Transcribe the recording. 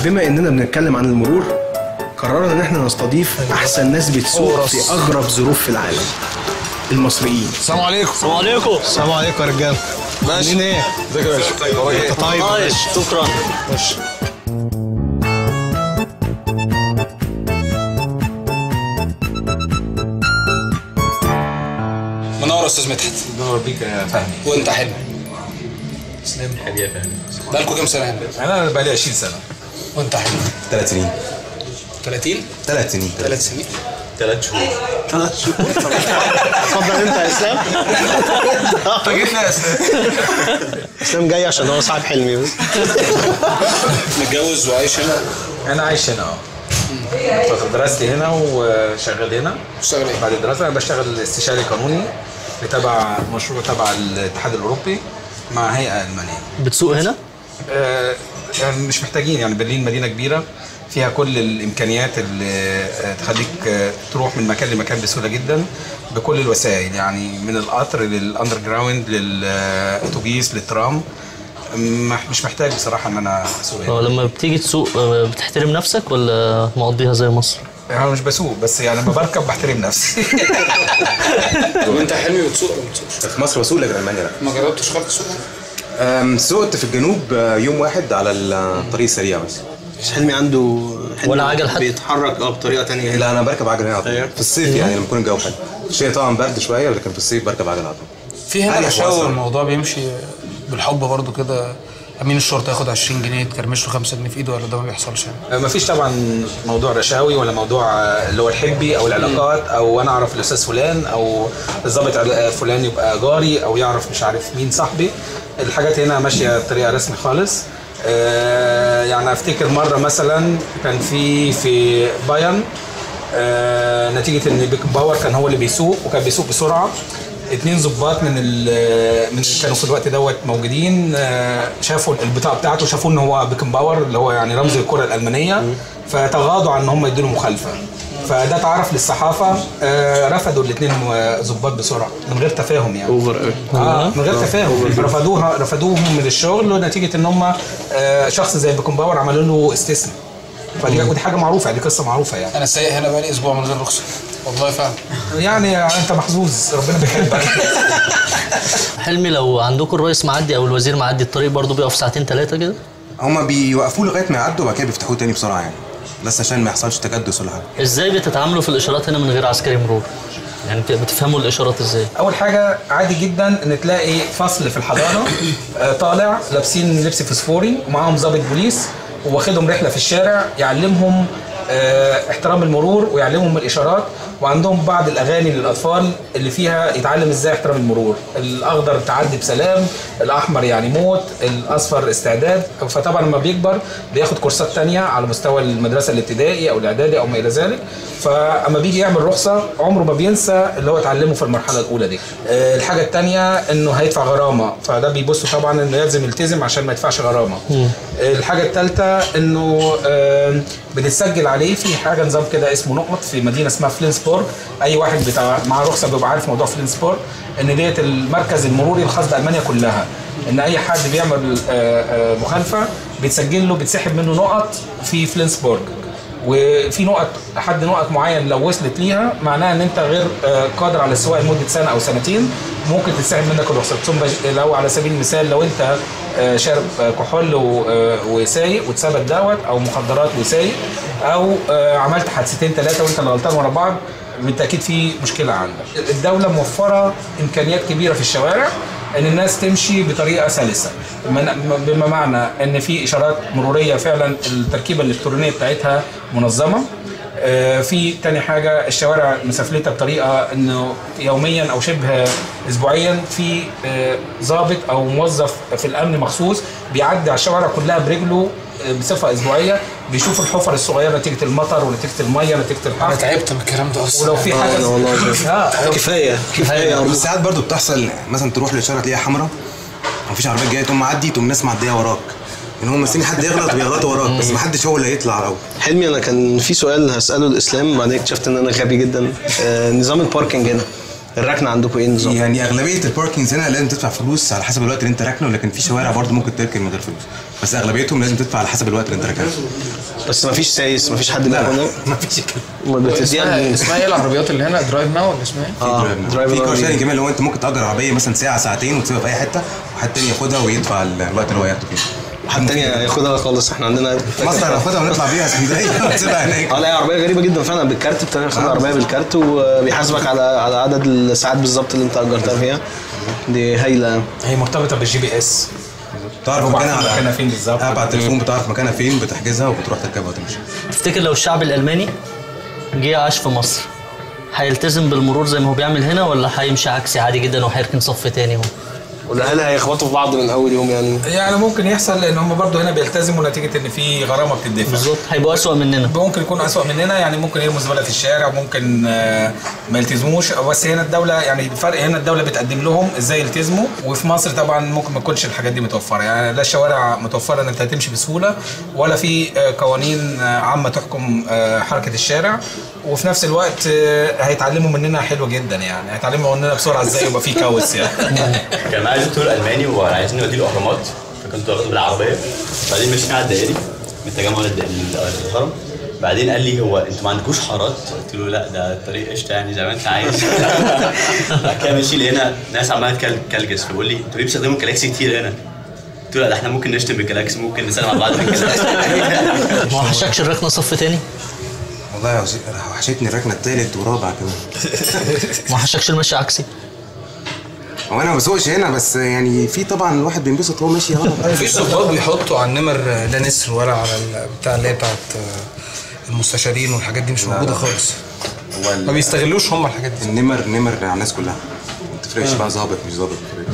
بما اننا بنتكلم عن المرور قررنا ان احنا نستضيف احسن ناس بتسوق في اغرب ظروف في العالم المصريين السلام عليكم السلام عليكم السلام عليكم يا رجاله ماشي عاملين ايه؟ ازيك يا باشا وراك ايه؟ طيب طيب شكرا خش منور يا استاذ مدحت منور بيك يا فهمي وانت حلو تسلم حبيبي يا فهمي بقالكوا كام سنه هنا؟ انا بقالي 20 سنه وانت حلو ثلاث سنين 30 ثلاث سنين ثلاث سنين ثلاث شهور اتفضل انت يا اسلام انت جيت لي يا استاذ اسلام جاي عشان هو صاحب حلمي بس متجوز وعايش هنا انا عايش هنا اه دراستي هنا وشغال هنا بتشتغل ايه؟ بعد الدراسه انا بشتغل استشاري قانوني تبع مشروع تبع الاتحاد الاوروبي مع هيئه المانيه بتسوق هنا؟ آه، يعني مش محتاجين يعني برلين مدينه كبيره فيها كل الامكانيات اللي آه، تخليك آه، تروح من مكان لمكان بسهوله جدا بكل الوسائل يعني من القطر للاندر جراوند للاتوبيس للترام مح- مش محتاج بصراحه ان انا اسوق اه هنا. لما بتيجي تسوق آه، بتحترم نفسك ولا مقضيها زي مصر؟ انا مش بسوق بس يعني لما بركب بحترم نفسي وانت حلمي بتسوق ولا ما بتسوقش؟ في مصر بسوق لكن المانيا لا ما جربتش خالص تسوق هنا؟ أم، سوقت في الجنوب آه، يوم واحد على الطريق السريع بس مش حلمي عنده حلمي ولا عجل حتى؟ بيتحرك اه بطريقه تانية هنا لا انا بركب عجل هنا على طول في الصيف يعني لما يكون الجو حلو الشيء طبعا برد شويه لكن في الصيف بركب عجل على طول في هنا أريح رشاوى وأسرع. الموضوع بيمشي بالحب برضو كده امين الشرطه ياخد 20 جنيه تكرمش له 5 جنيه في ايده ولا ده ما بيحصلش يعني ما فيش طبعا موضوع رشاوي ولا موضوع آه، اللي هو الحبي او العلاقات او انا اعرف الاستاذ فلان او الضابط عل- فلان يبقى جاري او يعرف مش عارف مين صاحبي الحاجات هنا ماشيه بطريقه رسمي خالص آه، يعني افتكر مره مثلا كان في في بايرن آه، نتيجه ان بيك باور كان هو اللي بيسوق وكان بيسوق بسرعه اتنين ظباط من ال من اللي كانوا في الوقت دوت موجودين آه، شافوا البطاقه بتاعته شافوا ان هو بيكن باور اللي هو يعني رمز الكره الالمانيه فتغاضوا عن ان هم يدوا له مخالفه فده اتعرف للصحافه آه، رفضوا الاثنين ظباط بسرعه من غير تفاهم يعني اوفر قوي اه من غير تفاهم رفضوها رفضوهم من الشغل نتيجه ان هم آه، شخص زي بيكن باور عملوا له استثناء فدي ودي حاجه معروفه دي قصه معروفه يعني انا سايق هنا بقالي اسبوع من غير رخصه والله فعلا يعني انت محظوظ ربنا بيحبك حلمي لو عندكم الرئيس معدي او الوزير معدي الطريق برضه بيقف ساعتين ثلاثه كده هما بيوقفوه لغايه ما يعدوا وبعد كده بيفتحوه تاني بسرعه يعني بس عشان ما يحصلش تكدس ولا حاجه ازاي بتتعاملوا في الاشارات هنا من غير عسكري مرور؟ يعني بت- بتفهموا الاشارات ازاي؟ اول حاجه عادي جدا ان تلاقي فصل في الحضانه آه، طالع لابسين لبس فسفوري ومعاهم ضابط بوليس واخدهم رحله في الشارع يعلمهم آه، احترام المرور ويعلمهم الاشارات وعندهم بعض الاغاني للاطفال اللي فيها يتعلم ازاي احترام المرور الاخضر تعدي بسلام الاحمر يعني موت الاصفر استعداد فطبعا لما بيكبر بياخد كورسات تانية على مستوى المدرسه الابتدائي او الاعدادي او ما الى ذلك فاما بيجي يعمل رخصه عمره ما بينسى اللي هو اتعلمه في المرحله الاولى دي آه، الحاجه الثانيه انه هيدفع غرامه فده بيبص طبعا انه لازم يلتزم عشان ما يدفعش غرامه آه، الحاجه الثالثه انه آه، بتتسجل عليه في حاجه نظام كده اسمه نقط في مدينه اسمها فلينسبورغ اي واحد بتاع معاه رخصه بيبقى عارف موضوع فلينسبورغ ان ديت المركز المروري الخاص بالمانيا كلها ان اي حد بيعمل آه، آه، مخالفه بيتسجل له بيتسحب منه نقط في فلينسبورغ وفي نقط حد نقط معين لو وصلت ليها معناها ان انت غير آه، قادر على السواقه لمده سنه او سنتين ممكن تتسحب منك الرخصه ثم بج- لو على سبيل المثال لو انت آه، شارب آه، كحول و- آه، وسايق واتثبت دوت او مخدرات وسايق او آه، عملت حادثتين ثلاثه وانت اللي غلطان ورا بعض بالتاكيد في مشكله عندك الدوله موفره امكانيات كبيره في الشوارع ان الناس تمشي بطريقه سلسه من- بما معنى ان في اشارات مروريه فعلا التركيبه الالكترونيه بتاعتها منظمه آه، في تاني حاجة الشوارع مسافلتها بطريقة انه يوميا او شبه اسبوعيا في آه، ضابط او موظف في الامن مخصوص بيعدي على الشوارع كلها برجله آه، بصفة اسبوعية بيشوف الحفر الصغيرة نتيجة المطر ونتيجة المية نتيجة انا الحر تعبت من الكلام ده اصلا ولو في اه حاجة انا والله شايف. آه، كفايه كفايه بس ساعات برضو بتحصل مثلا تروح للاشاره تلاقيها حمراء مفيش عربيات جايه تقوم معدي تقوم ناس معديه وراك ان هم مستني حد يغلط ويغلطوا وراك بس محدش هو اللي هيطلع الاول حلمي انا كان في سؤال هساله الاسلام بعدين اكتشفت ان انا غبي جدا آه نظام الباركنج هنا الركنه عندكم ايه نظام؟ يعني اغلبيه الباركينجز هنا لازم تدفع فلوس على حسب الوقت اللي انت راكنه لكن في شوارع برضه ممكن تركن من غير فلوس بس اغلبيتهم لازم تدفع على حسب الوقت اللي انت راكنه بس ما فيش سايس ما فيش حد لا بياخد لا ما فيش كده امال بتديها اسمها منين؟ اسمها ايه العربيات اللي هنا درايف ناو ولا اسمها ايه؟ اه في درايفر كار ناو. شيرنج كمان اللي هو انت ممكن تاجر عربيه مثلا ساعه ساعتين وتسيبها في اي حته وحد تاني ياخدها ويدفع الوقت اللي هو ياخده فيه حد تاني ياخدها خالص احنا عندنا مصر ناخدها ونطلع بيها اسكندريه ونسيبها هناك اه لا هي عربيه غريبه جدا فعلا بالكارت بتاخد العربيه بالكارت وبيحاسبك على على عدد الساعات بالظبط اللي انت اجرتها فيها دي هايله هي مرتبطه بالجي بي اس تعرف وبعرف مكانها مكانها فين بالظبط. اب على التليفون بتعرف مكانها فين بتحجزها وبتروح تركبها وتمشي تفتكر لو الشعب الالماني جه عاش في مصر هيلتزم بالمرور زي ما هو بيعمل هنا ولا هيمشي عكسي عادي جدا وهيركن صف تاني هو ولا هل هيخبطوا في بعض من اول يوم يعني يعني ممكن يحصل لان هم برضو هنا بيلتزموا نتيجه ان في غرامه بتدفع بالظبط هيبقوا اسوأ مننا ممكن يكون اسوأ مننا يعني ممكن يرموا زباله في الشارع ممكن آه، ما يلتزموش بس هنا الدوله يعني الفرق هنا الدوله بتقدم لهم ازاي يلتزموا وفي مصر طبعا ممكن ما تكونش الحاجات دي متوفره يعني لا الشوارع متوفره ان انت هتمشي بسهوله ولا في آه، قوانين آه، عامه تحكم آه، حركه الشارع وفي نفس الوقت آه، هيتعلموا مننا حلو جدا يعني هيتعلموا مننا بسرعه ازاي يبقى في كاوس يعني كان معايا دكتور الماني وعايزين نوديه الاهرامات فكنت واخده بالعربيه بعدين مشينا على الدائري من التجمع للد- لل- للهرم بعدين قال لي هو انتوا ما عندكوش حارات؟ قلت له لا ده الطريق قشطه يعني زي ما انت عايز بعد كده ماشي لقينا ناس عماله تكل- تكلجس فبيقول لي انتوا ليه بتستخدموا الجلاكسي كتير هنا؟ قلت له لا ده احنا ممكن نشتم بالجلاكسي ممكن نسلم على بعض بالجلاكسي ما وحشكش الركنه صف تاني والله وحش- وحشتني الركنه التالت ورابع كمان ما وحشكش المشي عكسي هو انا ما بسوقش هنا بس يعني في طبعا الواحد بينبسط وهو ماشي غلط في ظباط بيحطوا على النمر لا نسر ولا على ال- بتاع اللي هي بتاعت آه، المستشارين والحاجات دي مش موجوده خالص هو ما ال- بيستغلوش هم الحاجات دي النمر نمر على الناس كلها ما تفرقش بقى ظابط مش ظابط ما تفرقش